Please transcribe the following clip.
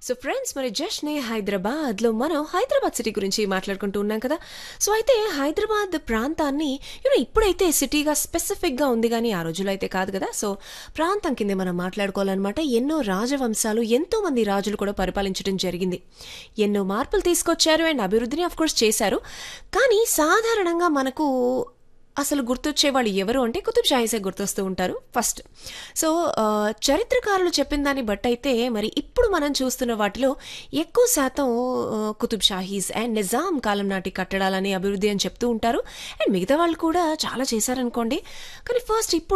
so friends మరి just నే హైదరాబాద్లో మనం హైదరాబాద్ సిటీ గురించి మాట్లాడుకుంటూ ఉన్నాం కదా సో అయితే హైదరాబాద్ ప్రాంతాన్ని యూనో ఇప్పుడైతే సిటీగా స్పెసిఫిక్గా ఉంది కానీ ఆ రోజుల్లో అయితే కాదు కదా సో ప్రాంతం కింద మనం మాట్లాడుకోవాలన్నమాట ఎన్నో రాజవంశాలు ఎంతో మంది రాజులు కూడా పరిపాలించడం జరిగింది ఎన్నో మార్పులు తీసుకొచ్చారు అండ్ అభివృద్ధిని ఆఫ్ కోర్స్ చేశారు కానీ సాధారణంగా మనకు అసలు గుర్తొచ్చే వాళ్ళు ఎవరు అంటే కుతుబ్ షాహీసే గుర్తొస్తూ ఉంటారు ఫస్ట్ సో ఆ, చరిత్రకారులు చెప్పిన దాన్ని బట్టి అయితే మరి ఇప్పుడు మనం చూస్తున్న వాటిలో ఎక్కువ శాతం ఆ, కుతుబ్ షాహీస్ అండ్ నిజాం కాలం నాటి కట్టడాలని అభివృద్ధి అని చెప్తూ ఉంటారు అండ్ మిగతా వాళ్ళు కూడా చాలా చేశారనుకోండి కానీ ఫస్ట్ ఇప్పుడు